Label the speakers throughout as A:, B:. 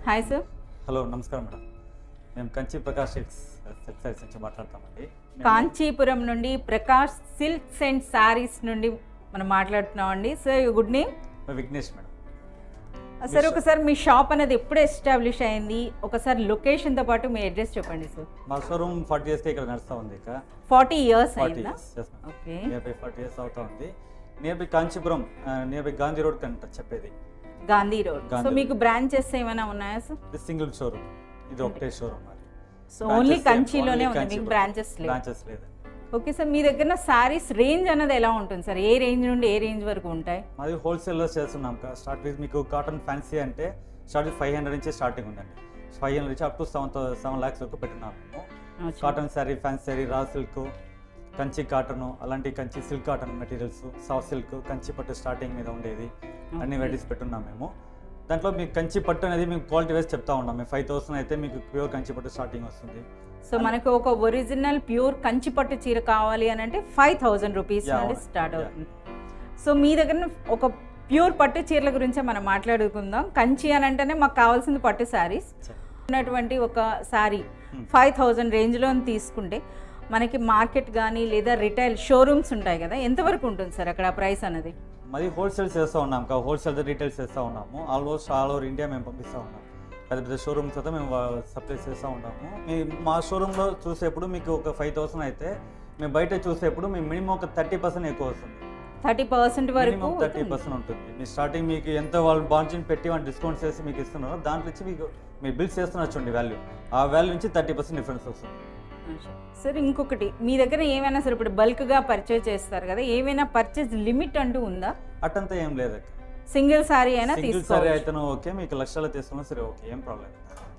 A: Hi sir
B: hello నమస్కారం madam మేము Kanchi Prakash silks silk sides నుంచి మాట్లాడతామండి మేము-
A: కాంచీపురం నుండి ప్రకాష్ సిల్క్స్ అండ్ శారీస్ నుండి మనం మాట్లాడుతున్నాం అండి సార్ గుడ్ నేమ్
B: మేము విఘ్నేష్ మేడం
A: సార్ ఒకసారి మీ షాప్ అనేది ఎప్పుడు ఎస్టాబ్లిష్ అయింది ఒకసారి లొకేషన్తో పాటు మీ అడ్రస్ చెప్పండి సార్
B: మా షోరూమ్ ఫార్టీ ఇయర్స్కి ఇక్కడ నడుస్తూ ఉంది ఇక
A: ఫార్టీ ఇయర్స్
B: ఫార్టీ
A: అయిందా
B: years
A: okay
B: near by forty years అవుతా ఉంది near by Kanchipuram near by Gandhi road కంట చెప్పేది
A: గాంధీ రోడ్ సో
B: గాంధీ
A: మీకు బ్రాంచెస్ ఏమైనా ఉన్నాయా సార్
B: ఇది సింగిల్ షోరూమ్ ఇది ఒకటే షోరూమ్ మరి
A: సో ఓన్లీ కంచిలోనే ఉంది మీకు బ్రాంచెస్ లేవు
B: బ్రాంచెస్ లేదు
A: ఓకే సార్ మీ దగ్గర శారీస్ రేంజ్ అనేది ఎలా ఉంటుంది సార్ ఏ రేంజ్ నుండి ఏ రేంజ్ వరకు ఉంటాయి
B: మాది హోల్సేలర్స్ చేస్తున్నాం స్టార్ట్ విత్ మీకు కాటన్ ఫ్యాన్సీ అంటే స్టార్ట్ విత్ ఫైవ్ హండ్రెడ్ నుంచి స్టార్టింగ్ ఉందండి ఫైవ్ హండ్రెడ్ నుంచి up to seven seven lakhs వరకు పెట్టినాం మేము cotton sari fancy sari raw silk Kanchi cotton అలాంటి Kanchi silk cotton materials soft silk Kanchi పట్టు స్టార్టింగ్ మీద ఉండేది అన్ని వెరైటీస్ పెట్టున్నాం మేము దాంట్లో మీకు కంచి పట్టు అనేది మేము క్వాలిటీ వైజ్ చెప్తా ఉన్నాం మేము ఫైవ్ థౌసండ్ అయితే మీకు ప్యూర్ కంచి పట్టు స్టార్టింగ్ వస్తుంది
A: సో మనకు ఒక ఒరిజినల్ ప్యూర్ కంచి పట్టు చీర కావాలి అని అంటే ఫైవ్ థౌజండ్ రూపీస్
B: Yeah,
A: నుండి
B: అవును.
A: Start
B: Yeah.
A: అవుతుంది సో మీ దగ్గర ఒక ప్యూర్ పట్టు చీరల గురించి మనం మాట్లాడుకుందాం కంచి అని అంటేనే మాకు కావాల్సింది పట్టు శారీస్ ఉన్నటువంటి ఒక శారీ
B: Hmm.
A: ఫైవ్ థౌజండ్ రేంజ్లో తీసుకుంటే మనకి మార్కెట్ కానీ లేదా రిటైల్ షోరూమ్స్ ఉంటాయి కదా ఎంతవరకు ఉంటుంది సార్ అక్కడ ప్రైస్ అనేది
B: మరి హోల్సేల్ చేస్తూ ఉన్నాం కా హోల్సేల్ రీటైల్ చేస్తూ ఉన్నాము ఆల్మోస్ట్ ఆల్ ఓవర్ ఇండియా మేము పంపిస్తూ ఉన్నాం పెద్ద పెద్ద షోరూమ్స్ అయితే మేము సప్లై చేస్తూ ఉంటాము మీ మా షోరూంలో చూసేప్పుడు మీకు ఒక ఫైవ్ థౌసండ్ అయితే మేము బయట చూసేప్పుడు మీ మినిమం ఒక థర్టీ పర్సెంట్ ఎక్కువ వస్తుంది
A: థర్టీ పర్సెంట్ వరకు
B: మినిమం థర్టీ పర్సెంట్ ఉంటుంది మీ స్టార్టింగ్ మీకు ఎంత వాళ్ళు బాంచిన పెట్టి వాళ్ళు డిస్కౌంట్ చేసి మీకు ఇస్తున్నారో దాంట్లో నుంచి మీకు మీరు బిల్స్ చేస్తున్నారు చూడండి వాల్యూ ఆ వాల్యూ నుంచి థర్టీ పర్సెంట్ డిఫరెన్స్ వస్తుంది
A: సార్ ఇంకొకటి మీ దగ్గర ఏమైనా సరే ఇప్పుడు బల్క్గా పర్చేజ్ చేస్తారు కదా ఏమైనా పర్చేజ్ లిమిట్ అంటూ ఉందా
B: అట్టంతా ఏం లేదు
A: సింగిల్ సారీ అయినా
B: సింగిల్ సారీ
A: తీసుకోవచ్చు
B: అయితేనో ఓకే మీకు లక్షలు తీసుకున్నా సరే ఓకే ఏం ప్రాబ్లం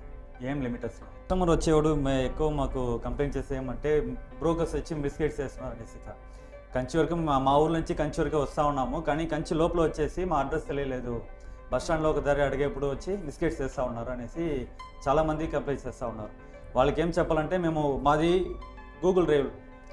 B: ఏం లిమిట్ అసలు కస్టమర్ వచ్చేవాడు మే- ఎక్కువ మాకు కంప్లైంట్ చేస్తే ఏమంటే బ్రోకర్స్ వచ్చి బిస్కెట్స్ చేస్తున్నారు అనేసి ఇక. కంచి వరకు మా మా ఊరు నుంచి కంచి వరకు వస్తూ ఉన్నాము కానీ కంచి లోపల వచ్చేసి మా అడ్రస్ తెలియలేదు బస్ స్టాండ్లో ఒక ధర అడిగేప్పుడు వచ్చి బిస్కెట్స్ చేస్తూ ఉన్నారు అనేసి చాలామంది కంప్లైంట్ చేస్తూ ఉన్నారు వాళ్ళకి ఏం చెప్పాలంటే మేము మాది Google drive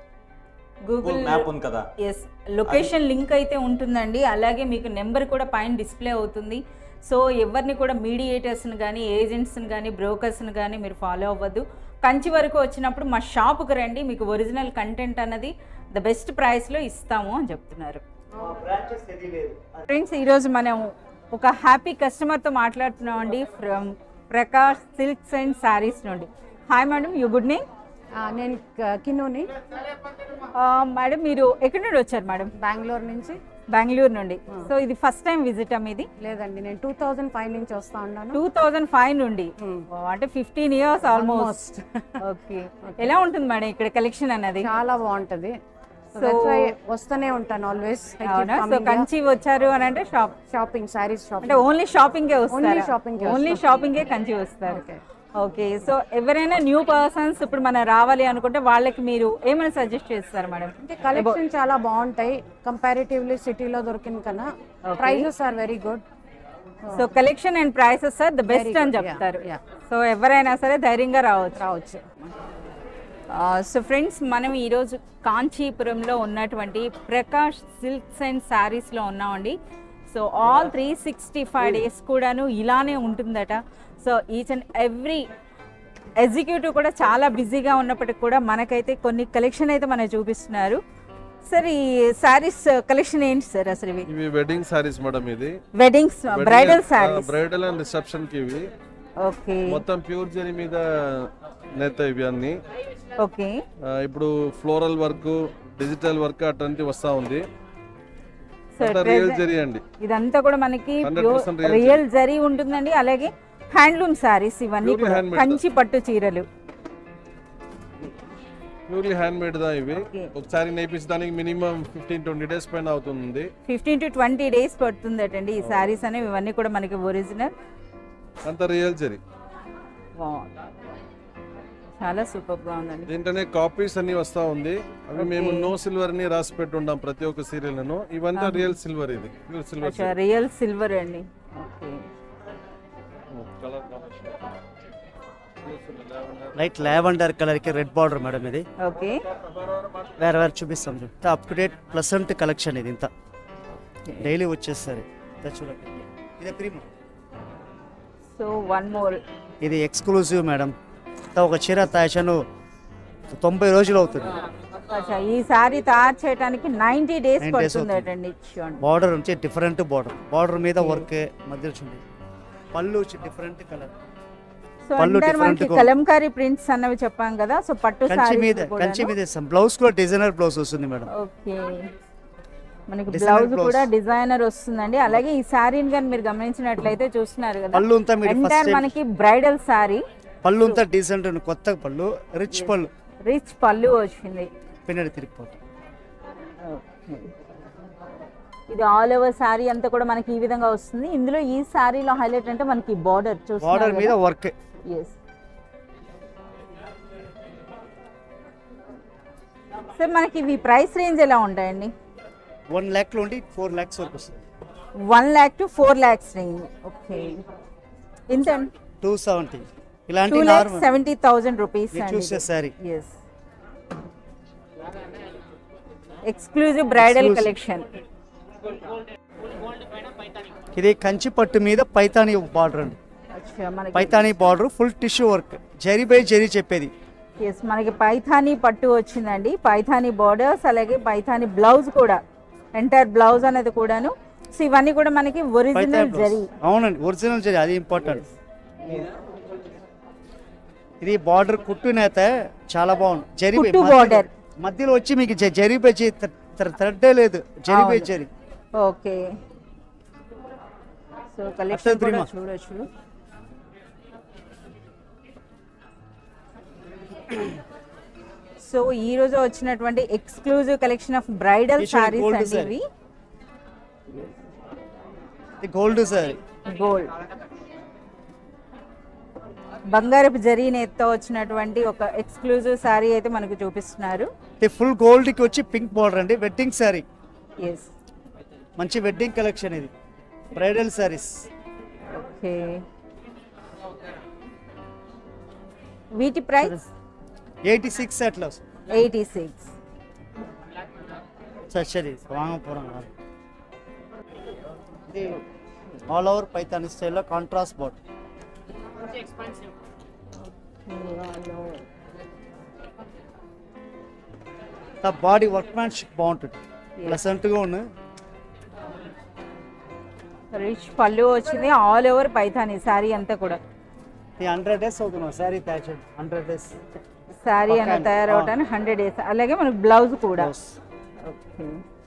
A: Google
B: Google map ఉంది కదా
A: ఎస్ లొకేషన్ లింక్ అయితే ఉంటుందండి అలాగే మీకు నెంబర్ కూడా పైన డిస్ప్లే అవుతుంది సో ఎవరిని కూడా మీడియేటర్స్ని కానీ ఏజెంట్స్ని కానీ బ్రోకర్స్ని కానీ మీరు ఫాలో అవ్వద్దు కంచి వరకు వచ్చినప్పుడు మా షాపుకి రండి మీకు ఒరిజినల్ కంటెంట్ అన్నది ద బెస్ట్ ప్రైస్లో ఇస్తాము అని చెప్తున్నారు ఫ్రెండ్స్ ఈరోజు మనం ఒక హ్యాపీ కస్టమర్తో మాట్లాడుతున్నాం అండి from Prakash silks and saris నుండి hi madam you good name
C: ఆ, నేను క- కిన్నూని
A: మేడం మీరు ఎక్కడి నుండి వచ్చారు మేడం
C: బెంగళూరు నుంచి
A: బెంగళూరు నుండి సో ఇది ఫస్ట్ టైం విజిట్ మీది
C: లేదండి నేను టూ థౌజండ్ ఫైవ్ నుంచి వస్తా ఉన్నాను
A: టూ థౌజండ్ ఫైవ్ నుండి
C: Hmm.
A: Wow, అంటే ఫిఫ్టీన్ ఇయర్స్ ఆల్మోస్ట్ ఓకే ఎలా ఉంటుంది మేడం ఇక్కడ కలెక్షన్ అన్నది
C: చాలా బాగుంటది
A: So-
C: వస్తూనే ఉంటాను ఆల్వేస్
A: అవునా సో కంచి వచ్చారు అని అంటే షాప్
C: షాపింగ్ శారీస్
A: అంటే
C: షాపింగ్
A: ఓన్లీ షాపింగ్ వస్తారు
C: Only shopping కే
A: ఓన్లీ షాపింగ్ కంచి వస్తారు
C: Okay.
A: ఓకే సో ఎవరైనా న్యూ పర్సన్స్ ఇప్పుడు మనం రావాలి అనుకుంటే వాళ్ళకి మీరు ఏమైనా సజెస్ట్ చేస్తారు మేడం
C: అంటే కలెక్షన్ చాలా బాగుంటాయి కంపారిటివ్లీ సిటీలో దొరికిన కన్నా prices are very good
A: so collection and prices sir the best
C: Very
A: అని
C: good, yeah,
A: చెప్తారు
C: yeah.
A: సో ఎవరైనా సరే ధైర్యంగా రావచ్చు
C: రావచ్చు
A: సో ఫ్రెండ్స్ మనం ఈరోజు కాంచీపురంలో ఉన్నటువంటి ప్రకాష్ సిల్క్స్ అండ్ శారీస్లో ఉన్నామండి so all three sixty five days కూడాను ఇలానే ఉంటుందట so each and every executive కూడా చాలా బిజీగా ఉన్నప్పటికి కూడా మనకైతే కొన్ని కలెక్షన్ అయితే మనకు చూపిస్తున్నారు సార్ ఈ శారీస్ కలెక్షన్ ఏంటి సార్ అసలు ఇవి
D: ఇవి వెడ్డింగ్ సారీస్ మేడం ఇది
A: weddings bridal saris
D: bridal and reception కి ఇవి
A: ఓకే
D: మొత్తం ప్యూర్ జరీ మీద నేత ఇవి అన్ని
A: ఓకే
D: ఆ, ఇప్పుడు ఫ్లోరల్ వర్క్ డిజిటల్ వర్క్ అట్లాంటి వస్తా ఉంది
A: సో
D: అంతా రియల్ జరీ అండి
A: ఇదంతా కూడా మనకి
D: 100% real
A: రియల్ జరీ ఉంటుందండి అలాగే హ్యాండ్లూమ్ శారీస్ ఇవన్నీ
D: Purely
A: కూడా
D: handmade.
A: కంచి పట్టు చీరలు
D: ప్యూర్లీ హ్యాండ్ మేడ్ దా ఇవి
A: Okay.
D: ఒకసారి నేర్పించడానికి మినిమం ఫిఫ్టీన్ ట్వంటీ డేస్ పైన అవుతుంది
A: ఫిఫ్టీన్ టు ట్వంటీ డేస్ పడుతుందటండి ఈ శారీస్ అనేవి ఇవన్నీ కూడా మనకి ఒరిజినల్
D: అంత రియల్ జరీ
A: చాలా సూపర్ గా ఉందండి
D: దీంట్లోనే కాపీస్ అన్ని వస్తా ఉంది అవి మేము నో సిల్వర్ అని రాసి పెట్టుంటాం ప్రతి ఒక్క సీరియల్ ఇవంతా రియల్ సిల్వర్ ఇది ప్యూర్ సిల్వర్
A: అచ్చా రియల్ సిల్వర్ అండి okay
D: colour
E: light lavender colour కి రెడ్ బార్డర్ మేడం ఇది
A: ఓకే
E: వేరే వేరే చూపిస్తాం చూడండి up to date pleasant collection ఇది ఇంత డైలీ వచ్చేస్తుంది ఇంత చూడండి ఇదే ప్రీమియం
A: సో వన్ మోర్
E: ఇది ఎక్స్క్లూజివ్ మేడం ఒక చీర తయారు తొంభై రోజులు అవుతుంది
A: అచ్చా ఈ సారీ తయారు చేయడానికి నైంటీ డేస్
E: 90 days
A: పడుతుంది
E: అవుతుంది.
A: అటండి చూడండి
E: బార్డర్ వచ్చి డిఫరెంట్ బార్డర్ బార్డర్ మీద వర్క్ మధ్యలో చూడండి పళ్ళు వచ్చి డిఫరెంట్ కలర్
A: సో
E: పళ్ళు
A: అంటే
E: different
A: మనకి
E: గా ఉంది.
A: కలంకారీ ప్రింట్స్ అన్నవి చెప్పాం కదా సో పట్టు
E: కంచి
A: సారీ
E: మీద కంచి మీద బ్లౌజ్ కూడా డిజైనర్ బ్లౌజ్ వస్తుంది మేడం
A: ఓకే మనకి
E: Designer
A: బ్లౌజ్
E: blouse.
A: కూడా డిజైనర్ వస్తుందండి అలాగే ఈ శారీని కానీ మీరు గమనించినట్లయితే చూస్తున్నారు కదా
E: పళ్ళు అంతా మీరు
A: ఎంటైర్
E: ఫస్ట్
A: మనకి బ్రైడల్ శారీ
E: పళ్ళు అంతా డీసెంట్ కొత్త పళ్ళు రిచ్ పళ్ళు
A: రిచ్ పళ్ళు వచ్చింది
E: పిన్నడి తిరిగిపోతుంది
A: ఇది ఆల్ ఓవర్ శారీ అంతా కూడా మనకి ఈ విధంగా వస్తుంది ఇందులో ఈ శారీలో హైలైట్ అంటే మనకి బార్డర్
E: బార్డర్ మీద
A: చూస్తున్నారు
E: వర్క్
A: ఎస్ సార్ మనకి ఇవి ప్రైస్ రేంజ్ ఎలా ఉంటాయండి
E: వన్ ల్యాక్ నుండి ఫోర్ ల్యాక్స్ వరకు వస్తుంది
A: one lakh to four lakhs range okay ఇంత
E: టూ సెవెంటీ ఇలాంటి
A: two lakhs
E: normal
A: seventy thousand rupees
E: మీరు చూసే sari
A: yes exclusive bridal
E: Exclusive.
A: Collection
E: ఇది కంచి పట్టు మీద పైతాని బార్డర్ అండి
A: మనకి
E: Paithani border full tissue work zari by zari చెప్పేది
A: ఎస్ మనకి పైథానీ పట్టు వచ్చిందండి పైథానీ బార్డర్స్ అలాగే పైథానీ బ్లౌజ్ కూడా ఎంటైర్ బ్లౌజ్ అనేది కూడాను సో ఇవన్నీ కూడా మనకి ఒరిజినల్
E: పైతాని blouse.
A: జరీ
E: అవునండి ఒరిజినల్ జరీ అది ఇంపార్టెంట్ ఇది బార్డర్ కుట్టు నేత చాలా బాగుంది జరీ బై
A: కుట్టు
E: మధ్యలో-
A: border.
E: మధ్యలో వచ్చి మీకు జ- జరీ బై జరీ థ్రెడ్డే లేదు జరీ బై
A: అవును.
E: జరీ
A: ఓకే సో కలెక్షన్
E: అట్టది
A: కూడా
E: ప్రిమా.
A: చూడొచ్చు సో ఈ రోజు వచ్చినటువంటి exclusive collection of bridal
E: This one
A: saris
E: gold
A: అండి
E: saree.
A: ఇవి
E: ఇది గోల్డ్ సారీ
A: గోల్డ్ బంగారపు జరీ నేత్తో వచ్చినటువంటి ఒక ఎక్స్క్లూజివ్ సారీ అయితే మనకు చూపిస్తున్నారు
E: ఇది ఫుల్ గోల్డ్ కి వచ్చి పింక్ బార్డర్ అండి వెడ్డింగ్ సారీ
A: ఎస్
E: మంచి వెడ్డింగ్ కలెక్షన్ ఇది బ్రైడల్ సారీస్
A: ఓకే వీటి ప్రైస్
E: ఎయిటీ సిక్స్ అట్లా
A: ఎయిటీ సిక్స్
E: సరి వాంగపురం కాదు. ఇది ఆల్ ఓవర్ పైతాని స్టైల్లో contrast border body workmanship బాగుంటుంది ప్లసెంట్గా ఉంది
A: రిచ్ పళ్ళు వచ్చింది ఆల్ ఓవర్ పైథానీ సారీ అంతా కూడా
E: ఇది హండ్రెడ్ డేస్ అవుతున్నాం శారీ తయారు హండ్రెడ్ డేస్
A: సారీ అన్న
E: పక్కా.
A: తయారవటానికి హండ్రెడ్ డేస్ అలాగే మనకు బ్లౌజ్ కూడా ఓకే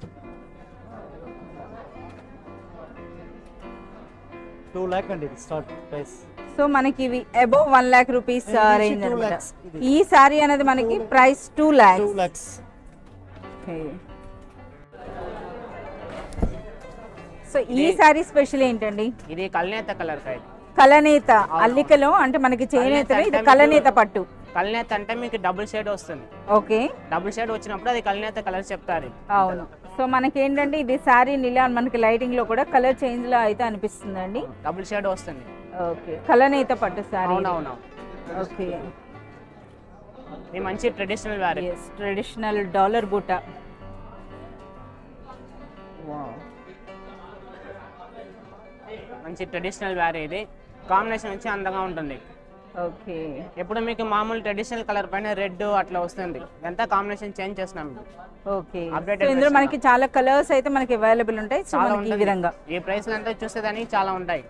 E: టూ ల్యాక్ అండి ఇది స్టార్ట్ ప్రైస్
A: సో మనకి ఇవి అబౌవ్ వన్ ల్యాక్ రూపీస్
E: ఇది నుంచి
A: రేంజ్
E: two
A: అనమాట
E: lakhs ఇది.
A: ఈ సారీ అనేది మనకి price two
E: two
A: lakhs
E: lakhs
A: so ఈ సారీ స్పెషల్ ఏంటండి
F: ఇది కల్నేత కలర్ కాయ
A: కలనేత అల్లికలో అంటే మనకి చేనేతలో ఇది కలనేత పట్టు
F: కల్నేత అంటే మీకు డబుల్ షేడ్ వస్తుంది
A: ఓకే
F: డబుల్ షేడ్ వచ్చినప్పుడు అది కల్నేత కలర్ చెప్తారు
A: అవును సో మనకి ఏంటంటే ఇది సారీ నిలా మనకి లైటింగ్ లో కూడా కలర్ చేంజ్ లా అయితే అనిపిస్తుందండి
F: డబుల్ షేడ్ వస్తుంది
A: ఓకే కలనేత పట్టు సారీ
F: అవునవును
A: ఓకే
F: ఇది మంచి traditional wear
A: yes traditional dollar బూట
F: మంచి ట్రెడిషనల్ వేర్ ఇది కాంబినేషన్ వచ్చి అందంగా ఉంటుంది
A: ఓకే
F: ఎప్పుడు మీకు మామూలు ట్రెడిషనల్ కలర్ పైన రెడ్ అట్లా వస్తుంది ఎంత కాంబినేషన్ చేంజ్ చేస్తున్నాం
A: ఓకే
F: Updated
A: సో ఇందులో
F: version.
A: మనకి చాలా కలర్స్ అయితే మనకి అవైలబుల్ ఉంటాయి సో
F: చాలా
A: మనకి ఈ
F: ఉంటుంది
A: విధంగా
F: ఈ ప్రైస్ అంతా చూసేదానికి చాలా ఉంటాయి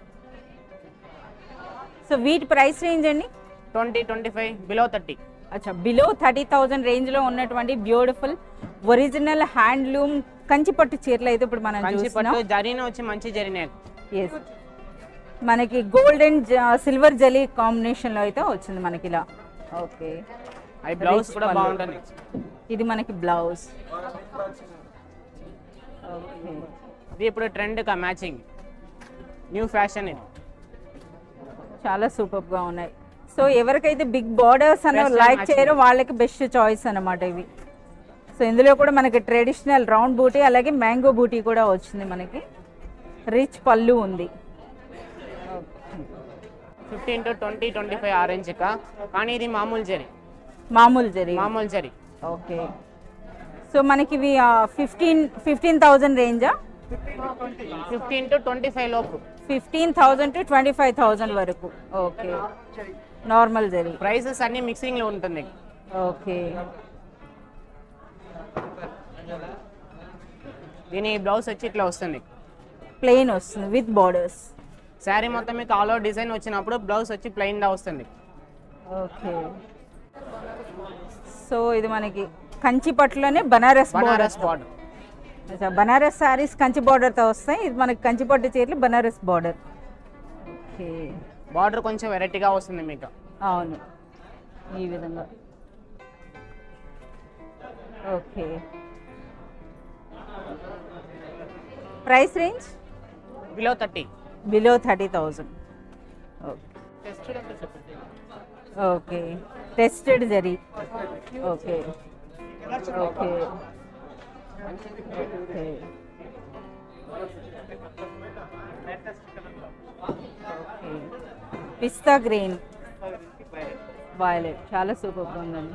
A: సో వీటి ప్రైస్ రేంజ్ అండి
F: twenty twenty five below thirty
A: అచ్చా బిలో థర్టీ థౌజండ్ రేంజ్ లో ఉన్నటువంటి బ్యూటిఫుల్ ఒరిజినల్ హ్యాండ్లూమ్ కంచిపట్టు చీరలు అయితే ఇప్పుడు మనం
F: మంచి
A: చూస్తున్నాం
F: పట్టు జరీనే వచ్చి మంచి జరీనే
A: ఎస్ మనకి గోల్డ్ అండ్ సిల్వర్ జలీ కాంబినేషన్ లో అయితే వచ్చింది మనకి ఇలా ఓకే
F: అది బ్లౌజ్
A: Rich
F: కూడా
A: పళ్ళు.
F: బాగుంటుంది
A: ఇది మనకి బ్లౌజ్ ఓకే
F: ఇది ఇప్పుడు ట్రెండ్ కా మ్యాచింగ్ న్యూ ఫ్యాషన్ ఇది
A: చాలా సూపర్ గా ఉన్నాయి సో ఎవరికైతే బిగ్ బార్డర్స్ అన్న
F: Western
A: లైక్
F: matching.
A: చేయరో వాళ్ళకి బెస్ట్ చాయిస్ అన్నమాట ఇవి సో ఇందులో కూడా మనకి ట్రెడిషనల్ రౌండ్ బూటీ అలాగే మ్యాంగో బూటీ కూడా వచ్చింది మనకి రిచ్ పళ్ళు ఉంది
F: fifteen to twenty twenty five orange కా కానీ ఇది మామూలు జరీ
A: మామూలు జరీ
F: మామూలు జరీ
A: ఓకే సో మనకి ఇవి ఫిఫ్టీన్ ఫిఫ్టీన్ థౌజండ్ రేంజా
F: ఫిఫ్టీన్ టు ట్వంటీ ఫైవ్ లోపు
A: fifteen thousand to twenty five thousand వరకు ఓకే నార్మల్ జరీ
F: ప్రైసెస్ అన్ని మిక్సింగ్ లో ఉంటుంది
A: ఓకే
F: దీని బ్లౌజ్ వచ్చి ఇట్లా వస్తుంది
A: ప్లెయిన్ వస్తుంది విత్ బార్డర్స్
F: శారీ మొత్తం మీకు ఆల్ ఓవర్ డిజైన్ వచ్చినప్పుడు బ్లౌజ్ వచ్చి ప్లెయిన్ గా వస్తుంది
A: ఓకే సో ఇది మనకి కంచి పట్టులోనే బనారస్
F: బనారస్
A: బార్డర్
F: బార్డర్
A: బనారస్ సారీస్ కంచి బార్డర్తో వస్తాయి ఇది మనకి కంచి పట్టు చీరలు బనారస్ బార్డర్ ఓకే
F: బార్డర్ కొంచెం వెరైటీగా వస్తుంది మీకు
A: అవును ఈ విధంగా okay price range
F: below thirty
A: below thirty thousand okay tested zari okay okay okay పిస్తా గ్రీన్ వైలెట్ చాలా సూపర్గా ఉందండి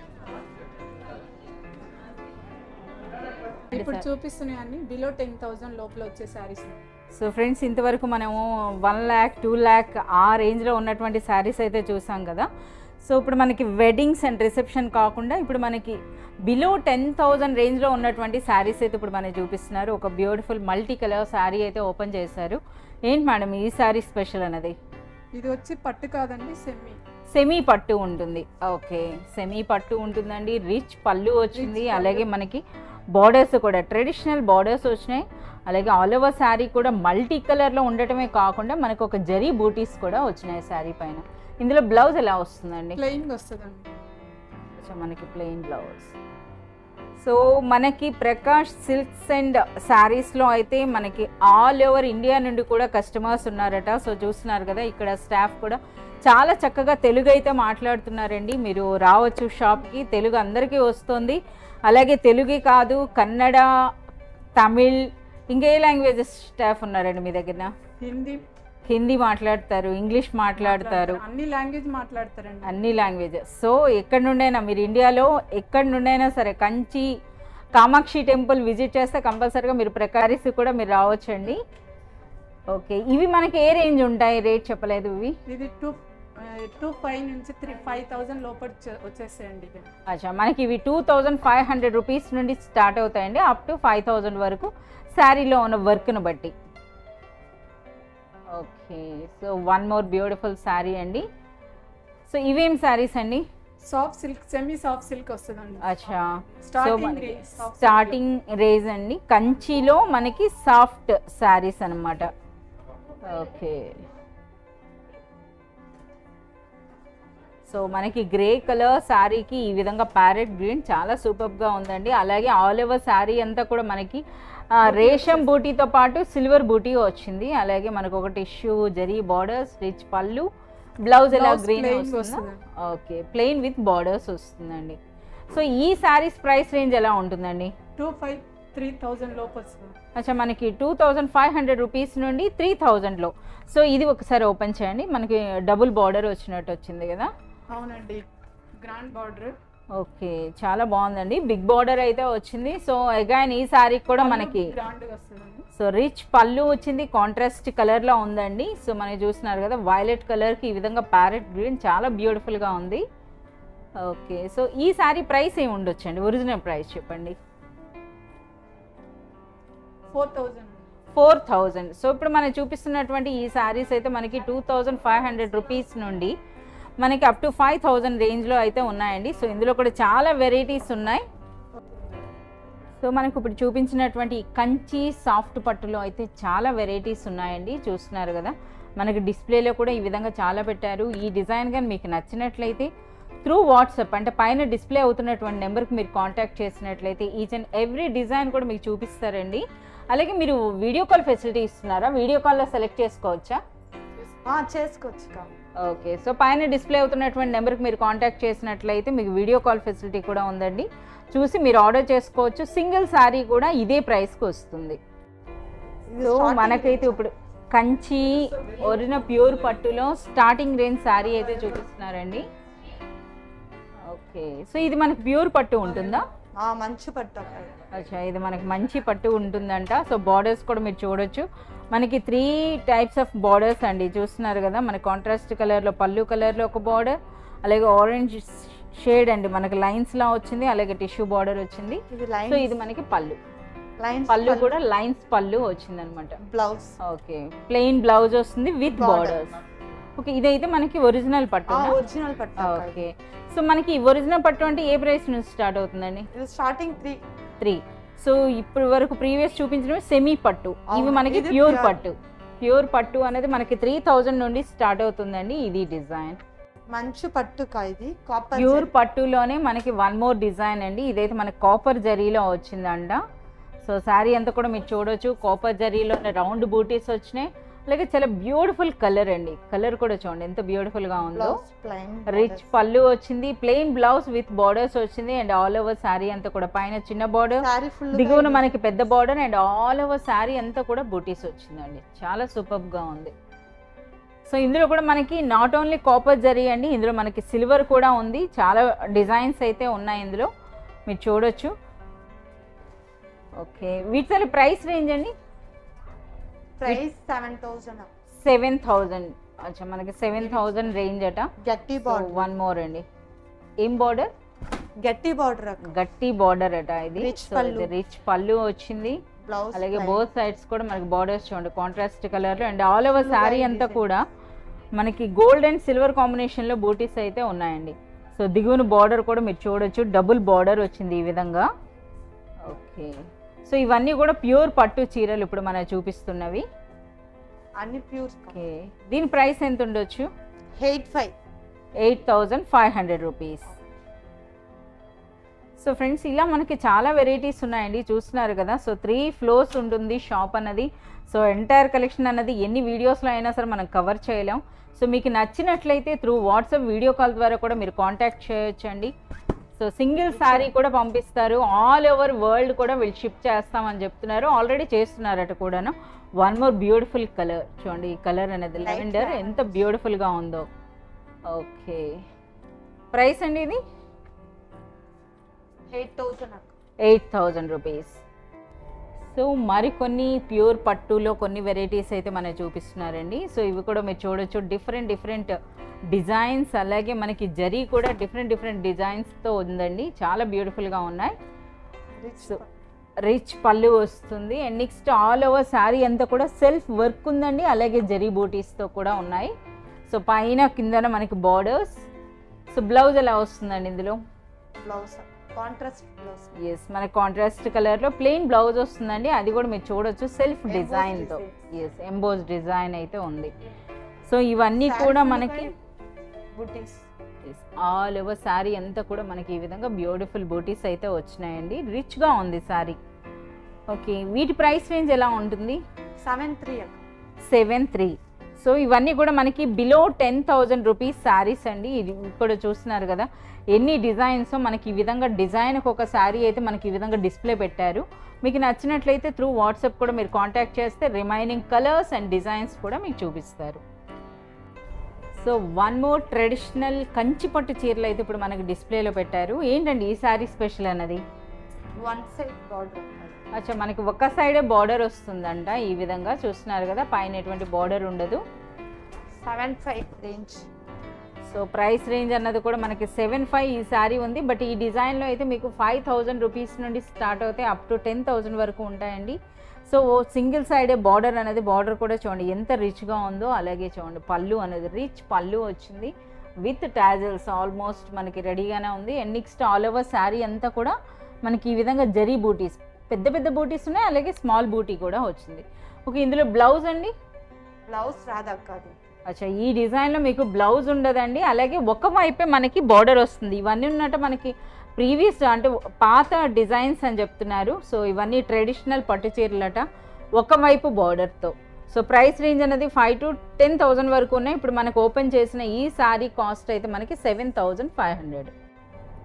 G: ఇప్పుడు చూపిస్తున్నాయి అన్ని బిలో టెన్ థౌసండ్ లోపల వచ్చే శారీస్
A: సో ఫ్రెండ్స్ ఇంతవరకు మనము వన్ ల్యాక్ టూ ల్యాక్ ఆ రేంజ్లో ఉన్నటువంటి శారీస్ అయితే చూసాం కదా సో ఇప్పుడు మనకి వెడ్డింగ్స్ అండ్ రిసెప్షన్ కాకుండా ఇప్పుడు మనకి బిలో టెన్ థౌజండ్ రేంజ్లో ఉన్నటువంటి శారీస్ అయితే ఇప్పుడు మనకి చూపిస్తున్నారు ఒక బ్యూటిఫుల్ మల్టీ కలర్ శారీ అయితే ఓపెన్ చేశారు ఏంటి మేడం ఈ శారీ స్పెషల్ అన్నది
G: ఇది వచ్చి పట్టు కాదండి సెమీ
A: సెమీ పట్టు ఉంటుంది ఓకే సెమీ పట్టు ఉంటుందండి రిచ్ పళ్ళు వచ్చింది అలాగే మనకి బార్డర్స్ కూడా ట్రెడిషనల్ బార్డర్స్ వచ్చినాయి అలాగే ఆల్ ఓవర్ శారీ కూడా మల్టీ కలర్లో ఉండటమే కాకుండా మనకు ఒక జరీ బూటీస్ కూడా వచ్చినాయి శారీ పైన ఇందులో బ్లౌజ్ ఎలా వస్తుందండి
G: ప్లెయిన్ వస్తుందండి
A: సో మనకి ప్లెయిన్ బ్లౌజ్ సో మనకి ప్రకాష్ సిల్క్స్ అండ్ శారీస్లో అయితే మనకి ఆల్ ఓవర్ ఇండియా నుండి కూడా కస్టమర్స్ ఉన్నారట సో చూస్తున్నారు కదా ఇక్కడ స్టాఫ్ కూడా చాలా చక్కగా తెలుగు అయితే మాట్లాడుతున్నారండి మీరు రావచ్చు షాప్కి తెలుగు అందరికీ వస్తుంది అలాగే తెలుగే కాదు కన్నడ తమిళ్ ఇంకే లాంగ్వేజెస్ స్టాఫ్ ఉన్నారండి మీ దగ్గర
G: హిందీ
A: హిందీ మాట్లాడతారు ఇంగ్లీష్ మాట్లాడతారు
G: అన్ని లాంగ్వేజ్ మాట్లాడతారండి
A: అన్ని లాంగ్వేజెస్ సో ఎక్కడి నుండైనా మీరు ఇండియాలో ఎక్కడి నుండైనా సరే కంచి కామాక్షి టెంపుల్ విజిట్ చేస్తే కంపల్సరీగా మీరు ప్రకారీస్ కూడా మీరు రావచ్చండి ఓకే ఇవి మనకి ఏ రేంజ్ ఉంటాయి రేట్ చెప్పలేదు ఇవి
G: ఇది టూ టూ ఫైవ్ నుంచి త్రీ ఫైవ్ థౌసండ్ లోపల వచ్చే- వచ్చేస్తాయండి ఇవి
A: అచ్చా మనకి ఇవి two thousand five hundred rupees నుండి స్టార్ట్ అవుతాయండి అప్ టు ఫైవ్ థౌజండ్ వరకు శారీలో ఉన్న వర్క్ను బట్టి okay so one more beautiful sari అండి సో ఇవేం శారీస్ అండి
G: soft silk semi soft silk వస్తుందండి
A: అచ్చా సో
G: Starting
A: మనకి
G: range, soft
A: స్టార్టింగ్ రేజ్ అండి కంచిలో మనకి సాఫ్ట్ శారీస్ అన్నమాట ఓకే సో మనకి గ్రే కలర్ శారీకి ఈ విధంగా ప్యారెట్ గ్రీన్ చాలా సూపర్గా ఉందండి అలాగే ఆల్ ఓవర్ శారీ అంతా కూడా మనకి ఆ, రేషం బూటీతో పాటు సిల్వర్ బూటీ వచ్చింది అలాగే మనకు ఒక టిష్యూ జరీ బార్డర్స్ రిచ్ పళ్ళు బ్లౌజ్ ఎలా
G: Blouse
A: గ్రీన్
G: plain
A: వస్తుందా
G: వస్తుంది.
A: ఓకే ప్లెయిన్ విత్ బార్డర్స్ వస్తుందండి సో ఈ శారీస్ ప్రైస్ రేంజ్ ఎలా ఉంటుందండి
G: టూ ఫైవ్ త్రీ థౌసండ్ లోపు వస్తుంది
A: అచ్చా మనకి two thousand five hundred rupees నుండి త్రీ థౌజండ్లో సో ఇది ఒకసారి ఓపెన్ చేయండి మనకి డబుల్ బార్డర్ వచ్చినట్టు వచ్చింది కదా
G: అవునండి గ్రాండ్ బార్డర్
A: ఓకే చాలా బాగుందండి బిగ్ బార్డర్ అయితే వచ్చింది సో అగైన్ ఈ శారీ కూడా మనకి
G: గ్రాండ్ వస్తుందండి
A: సో రిచ్ పళ్ళు వచ్చింది కాంట్రాస్ట్ కలర్లో ఉందండి సో మనకి చూస్తున్నారు కదా వైలెట్ కలర్కి ఈ విధంగా ప్యారెట్ గ్రీన్ చాలా బ్యూటిఫుల్గా ఉంది ఓకే సో ఈ శారీ ప్రైస్ ఏమి ఉండొచ్చండి ఒరిజినల్ ప్రైస్ చెప్పండి
G: four thousand
A: four thousand so ఇప్పుడు మనం చూపిస్తున్నటువంటి ఈ శారీస్ అయితే మనకి two thousand five hundred rupees నుండి మనకి అప్ టు ఫైవ్ థౌజండ్ రేంజ్లో అయితే ఉన్నాయండి సో ఇందులో కూడా చాలా వెరైటీస్ ఉన్నాయి సో మనకు ఇప్పుడు చూపించినటువంటి ఈ కంచి సాఫ్ట్ పట్టులో అయితే చాలా వెరైటీస్ ఉన్నాయండి చూస్తున్నారు కదా మనకి డిస్ప్లేలో కూడా ఈ విధంగా చాలా పెట్టారు ఈ డిజైన్ కానీ మీకు నచ్చినట్లయితే త్రూ వాట్సాప్ అంటే పైన డిస్ప్లే అవుతున్నటువంటి నెంబర్కి మీరు కాంటాక్ట్ చేసినట్లయితే ఈచ్ అండ్ ఎవ్రీ డిజైన్ కూడా మీకు చూపిస్తారండి అలాగే మీరు వీడియో కాల్ ఫెసిలిటీ ఇస్తున్నారా వీడియో కాల్లో సెలెక్ట్ చేసుకోవచ్చా
C: చేసుకోవచ్చు కా
A: ఓకే సో పైన డిస్ప్లే అవుతున్నటువంటి నెంబర్కి మీరు కాంటాక్ట్ చేసినట్లయితే మీకు వీడియో కాల్ ఫెసిలిటీ కూడా ఉందండి చూసి మీరు ఆర్డర్ చేసుకోవచ్చు సింగిల్ శారీ కూడా ఇదే ప్రైస్కి వస్తుంది సో మనకైతే ఇప్పుడు కంచి ఒరిజిన ప్యూర్ పట్టులో స్టార్టింగ్ రేంజ్ శారీ అయితే చూపిస్తున్నారండి ఓకే సో ఇది మనకి ప్యూర్ పట్టు ఉంటుందా
H: ఆ, మంచు పట్టు అక్క ఇది.
A: అచ్చా ఇది మనకి మంచి పట్టు ఉంటుందంట సో బార్డర్స్ కూడా మీరు చూడొచ్చు మనకి త్రీ టైప్స్ ఆఫ్ బార్డర్స్ అండి చూస్తున్నారు కదా మన కాంట్రాస్ట్ కలర్లో పళ్ళు కలర్లో ఒక బార్డర్ అలాగే ఆరెంజ్ షేడ్ అండి మనకి లైన్స్ లా వచ్చింది అలాగే టిష్యూ బార్డర్ వచ్చింది
H: ఇది
A: సో
H: లైన్
A: ఇది మనకి పళ్ళు
H: లైన్స్
A: పళ్ళు కూడా లైన్స్ పళ్ళు వచ్చింది అనమాట
H: బ్లౌజ్
A: ఓకే ప్లెయిన్ బ్లౌజ్ వస్తుంది విత్
H: Border.
A: బార్డర్స్ ఓకే ఇదైతే మనకి ఒరిజినల్ పట్టు
H: ఒరిజినల్ పట్టు అక్క ఇది.
A: ఓకే సో మనకి ఒరిజినల్ పట్టు అంటే ఏ ప్రైస్ నుంచి స్టార్ట్ అవుతుందండి
H: ఇది స్టార్టింగ్ త్రీ
A: త్రీ సో ఇప్పుడు వరకు ప్రీవియస్ చూపించినవి సెమీ పట్టు ఇవి
H: అవును,
A: మనకి
H: ఇది
A: ప్యూర్
H: pure.
A: పట్టు ప్యూర్ పట్టు అనేది మనకి త్రీ థౌజండ్ నుండి స్టార్ట్ అవుతుందండి ఇది డిజైన్
H: మంచు పట్టు కా ఇది కాపర్
A: ప్యూర్ పట్టులోనే మనకి వన్ మోర్ డిజైన్ అండి ఇదైతే మనకి కాపర్ జరీలో వచ్చిందంట సో శారీ అంతా కూడా మీరు చూడొచ్చు కాపర్ జరీలోనే రౌండ్ బూటీస్ వచ్చినాయి అలాగే చాలా బ్యూటిఫుల్ కలర్ అండి కలర్ కూడా చూడండి ఎంత బ్యూటిఫుల్ గా ఉందో
H: బ్లౌజ్ ప్లెయిన్
A: రిచ్ పళ్ళు వచ్చింది ప్లెయిన్ బ్లౌజ్ విత్ బార్డర్స్ వచ్చింది అండ్ ఆల్ ఓవర్ శారీ అంతా కూడా పైన చిన్న బార్డర్
H: సారీ ఫుల్
A: దిగువన మనకి పెద్ద border and all over sari అంతా కూడా బూటీస్ వచ్చిందండి చాలా సూపర్ గా ఉంది సో ఇందులో కూడా మనకి నాట్ ఓన్లీ కాపర్ జరీ అండి ఇందులో మనకి సిల్వర్ కూడా ఉంది చాలా డిజైన్స్ అయితే ఉన్నాయి ఇందులో మీరు చూడొచ్చు ఓకే వీటి ప్రైస్ రేంజ్ అండి
H: price seven thousand
A: seven thousand అచ్చా మనకి సెవెన్ థౌజండ్ రేంజ్ అట
H: గట్టి బార్డర్
A: వన్ మోర్ అండి ఏం బార్డర్
H: గట్టి బార్డర్ అక్క
A: గట్టి బార్డర్ అట ఇది
H: Rich
A: సో
H: పళ్ళు.
A: ఇది రిచ్ పళ్ళు వచ్చింది
H: బ్లౌజ్
A: అలాగే బోత్ సైడ్స్ కూడా మనకి బార్డర్స్ చూడండి కాంట్రాస్ట్ కలర్ లో and all over sari
H: Full
A: అంతా
H: design.
A: కూడా మనకి గోల్డ్ అండ్ సిల్వర్ కాంబినేషన్ లో బూటీస్ అయితే ఉన్నాయండి సో దిగువన బార్డర్ కూడా మీరు చూడొచ్చు డబుల్ బార్డర్ వచ్చింది ఈ విధంగా ఓకే సో ఇవన్నీ కూడా ప్యూర్ పట్టు చీరలు ఇప్పుడు మనం చూపిస్తున్నవి
H: అన్ని ప్యూర్
A: ఓకే దీని ప్రైస్ ఎంత ఉండొచ్చు
H: eight five
A: eight thousand five hundred rupees so friends ఇలా మనకి చాలా వెరైటీస్ ఉన్నాయండి చూస్తున్నారు కదా సో త్రీ ఫ్లోర్స్ ఉంటుంది షాప్ అన్నది సో ఎంటైర్ కలెక్షన్ అన్నది ఎన్ని వీడియోస్లో అయినా సరే మనం కవర్ చేయలేం సో మీకు నచ్చినట్లయితే త్రూ వాట్సాప్ వీడియో కాల్ ద్వారా కూడా మీరు కాంటాక్ట్ చేయొచ్చండి సో సింగిల్ శారీ కూడా పంపిస్తారు ఆల్ ఓవర్ వరల్డ్ కూడా వీళ్ళు షిప్ చేస్తామని చెప్తున్నారు ఆల్రెడీ చేస్తున్నారట కూడాను వన్ మోర్ బ్యూటిఫుల్ కలర్ చూడండి ఈ కలర్ అనేది
H: Light
A: లెవెండర్
H: lavender.
A: ఎంత బ్యూటిఫుల్గా ఉందో ఓకే ప్రైస్ అండి ఇది
H: ఎయిట్ థౌసండ్ అక్క
A: ఎయిట్ థౌజండ్ రూపీస్ సో మరికొన్ని ప్యూర్ పట్టులో కొన్ని వెరైటీస్ అయితే మనకి చూపిస్తున్నారండి సో ఇవి కూడా మీరు చూడొచ్చు డిఫరెంట్ డిఫరెంట్ డిజైన్స్ అలాగే మనకి జరీ కూడా డిఫరెంట్ డిఫరెంట్ డిజైన్స్తో ఉందండి చాలా బ్యూటిఫుల్గా ఉన్నాయి
H: రిచ్
A: So, రిచ్ పళ్ళు వస్తుంది and next all over sari అంతా కూడా సెల్ఫ్ వర్క్ ఉందండి అలాగే జరీ బూటీస్తో కూడా ఉన్నాయి సో పైన కిందన మనకి బార్డర్స్ సో బ్లౌజ్ ఎలా వస్తుందండి ఇందులో
H: బ్లౌజ్ కాంట్రాస్ట్ బ్లౌజ్
A: ఎస్ మన కాంట్రాస్ట్ కలర్లో ప్లెయిన్ బ్లౌజ్ వస్తుందండి అది కూడా మీరు చూడొచ్చు సెల్ఫ్
H: Embossed
A: డిజైన్తో
H: designs.
A: ఎస్ ఎంబోస్ డిజైన్ అయితే ఉంది సో ఇవన్నీ కూడా మనకి
H: బుటీస్
A: ఆల్ ఓవర్ శారీ అంతా కూడా మనకి ఈ విధంగా బ్యూటిఫుల్ బూటీస్ అయితే వచ్చినాయండి రిచ్గా ఉంది శారీ ఓకే వీటి ప్రైస్ రేంజ్ ఎలా ఉంటుంది
H: సెవెన్ త్రీ అక్క
A: సెవెన్ త్రీ సో ఇవన్నీ కూడా మనకి below ten thousand rupees saris అండి ఇది ఇక్కడ చూస్తున్నారు కదా ఎన్ని డిజైన్స్ మనకి ఈ విధంగా డిజైన్కి ఒక శారీ అయితే మనకి ఈ విధంగా డిస్ప్లే పెట్టారు మీకు నచ్చినట్లయితే త్రూ వాట్సాప్ కూడా మీరు కాంటాక్ట్ చేస్తే రిమైనింగ్ కలర్స్ అండ్ డిజైన్స్ కూడా మీకు చూపిస్తారు so one more traditional Kanchi పట్టు చీరలు అయితే ఇప్పుడు మనకి డిస్ప్లేలో పెట్టారు ఏంటండి ఈ శారీ స్పెషల్ అన్నది
H: వన్ సైడ్ బార్డర్
A: అచ్చా మనకి ఒక సైడే బార్డర్ వస్తుందంట ఈ విధంగా చూస్తున్నారు కదా పైన ఎటువంటి బార్డర్ ఉండదు
H: seven five range
A: so price range అన్నది కూడా మనకి సెవెన్ ఫైవ్ ఈ శారీ ఉంది బట్ ఈ డిజైన్లో అయితే మీకు ఫైవ్ థౌజండ్ రూపీస్ నుండి స్టార్ట్ అవుతాయి అప్ టు టెన్ థౌజండ్ వరకు ఉంటాయండి సో సింగిల్ సైడే బార్డర్ అనేది బార్డర్ కూడా చూడండి ఎంత రిచ్గా ఉందో అలాగే చూడండి పళ్ళు అనేది రిచ్ పళ్ళు వచ్చింది విత్ టాజల్స్ ఆల్మోస్ట్ మనకి రెడీగానే ఉంది and next all over sari అంతా కూడా మనకి ఈ విధంగా జరీ బూటీస్ పెద్ద పెద్ద బూటీస్ ఉన్నాయి అలాగే స్మాల్ బూటీ కూడా వచ్చింది ఓకే ఇందులో బ్లౌజ్ అండి
H: బ్లౌజ్ రాదక్క అది
A: అచ్చా ఈ డిజైన్లో మీకు బ్లౌజ్ ఉండదండి అలాగే ఒక వైపే మనకి బార్డర్ వస్తుంది ఇవన్నీ ఉన్నట్టు మనకి ప్రీవియస్ అంటే పాత డిజైన్స్ అని చెప్తున్నారు సో ఇవన్నీ ట్రెడిషనల్ పట్టు చీరలట ఒకవైపు బార్డర్తో సో ప్రైస్ రేంజ్ అనేది ఫైవ్ టు టెన్ థౌజండ్ వరకు ఉన్నాయి ఇప్పుడు మనకు ఓపెన్ చేసిన ఈ శారీ కాస్ట్ అయితే మనకి seven thousand five hundred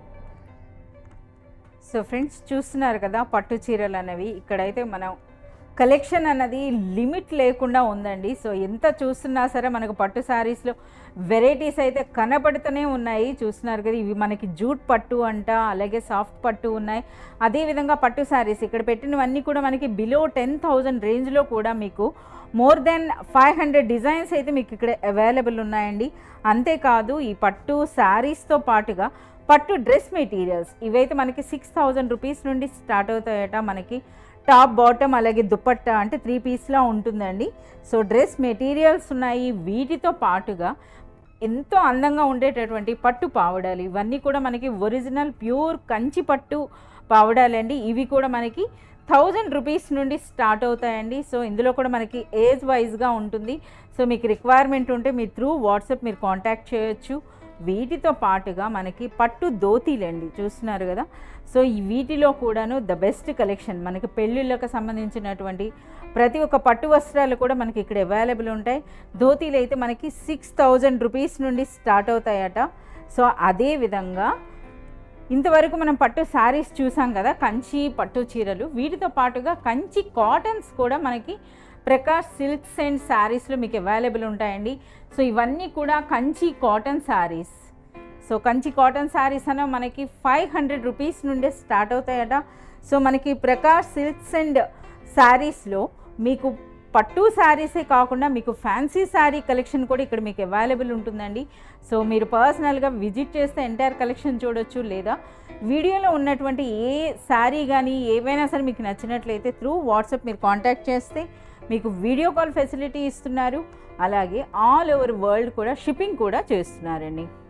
A: so friends చూస్తున్నారు కదా పట్టు చీరలు అనేవి ఇక్కడైతే మనం కలెక్షన్ అన్నది లిమిట్ లేకుండా ఉందండి సో ఎంత చూస్తున్నా సరే మనకు పట్టు శారీస్లో వెరైటీస్ అయితే కనపడుతూనే ఉన్నాయి చూస్తున్నారు కదా ఇవి మనకి జూట్ పట్టు అంట అలాగే సాఫ్ట్ పట్టు ఉన్నాయి అదేవిధంగా పట్టు శారీస్ ఇక్కడ పెట్టినవన్నీ కూడా మనకి బిలో టెన్ థౌజండ్ రేంజ్లో కూడా మీకు more than five hundred designs అయితే మీకు ఇక్కడ అవైలబుల్ ఉన్నాయండి అంతేకాదు ఈ పట్టు శారీస్తో పాటుగా పట్టు డ్రెస్ మెటీరియల్స్ ఇవైతే మనకి సిక్స్ థౌజండ్ రూపీస్ నుండి స్టార్ట్ అవుతాయట మనకి టాప్ బాటమ్ అలాగే దుపట్టా అంటే త్రీ పీస్లా ఉంటుందండి సో డ్రెస్ మెటీరియల్స్ ఉన్నాయి వీటితో పాటుగా ఎంతో అందంగా ఉండేటటువంటి పట్టు పావడాలు ఇవన్నీ కూడా మనకి ఒరిజినల్ ప్యూర్ కంచి పట్టు పావడాలండి ఇవి కూడా మనకి థౌజండ్ రూపీస్ నుండి స్టార్ట్ అవుతాయండి సో ఇందులో కూడా మనకి ఏజ్ వైజ్గా ఉంటుంది సో మీకు రిక్వైర్మెంట్ ఉంటే మీ త్రూ వాట్సాప్ మీరు కాంటాక్ట్ చేయొచ్చు వీటితో పాటుగా మనకి పట్టు ధోతీలండి చూస్తున్నారు కదా సో ఈ వీటిలో కూడాను ద బెస్ట్ కలెక్షన్ మనకి పెళ్ళిళ్ళకు సంబంధించినటువంటి ప్రతి ఒక్క పట్టు వస్త్రాలు కూడా మనకి ఇక్కడ అవైలబుల్ ఉంటాయి ధోతీలు అయితే మనకి సిక్స్ థౌజండ్ రూపీస్ నుండి స్టార్ట్ అవుతాయట సో అదే విధంగా ఇంతవరకు మనం పట్టు శారీస్ చూసాం కదా కంచి పట్టు చీరలు వీటితో పాటుగా కంచి కాటన్స్ కూడా మనకి ప్రకాష్ సిల్క్స్ అండ్ శారీస్లో మీకు అవైలబుల్ ఉంటాయండి సో ఇవన్నీ కూడా Kanchi cotton saris so Kanchi cotton saris అన్న మనకి ఫైవ్ హండ్రెడ్ రూపీస్ నుండే స్టార్ట్ అవుతాయట సో మనకి ప్రకాష్ సిల్క్స్ అండ్ శారీస్లో మీకు పట్టు శారీసే కాకుండా మీకు ఫ్యాన్సీ శారీ కలెక్షన్ కూడా ఇక్కడ మీకు అవైలబుల్ ఉంటుందండి సో మీరు పర్సనల్గా విజిట్ చేస్తే ఎంటైర్ కలెక్షన్ చూడొచ్చు లేదా వీడియోలో ఉన్నటువంటి ఏ శారీ కానీ ఏవైనా సరే మీకు నచ్చినట్లయితే త్రూ వాట్సాప్ మీరు కాంటాక్ట్ చేస్తే మీకు వీడియో కాల్ ఫెసిలిటీ ఇస్తున్నారు అలాగే ఆల్ ఓవర్ వరల్డ్ కూడా షిప్పింగ్ కూడా చేస్తున్నారండి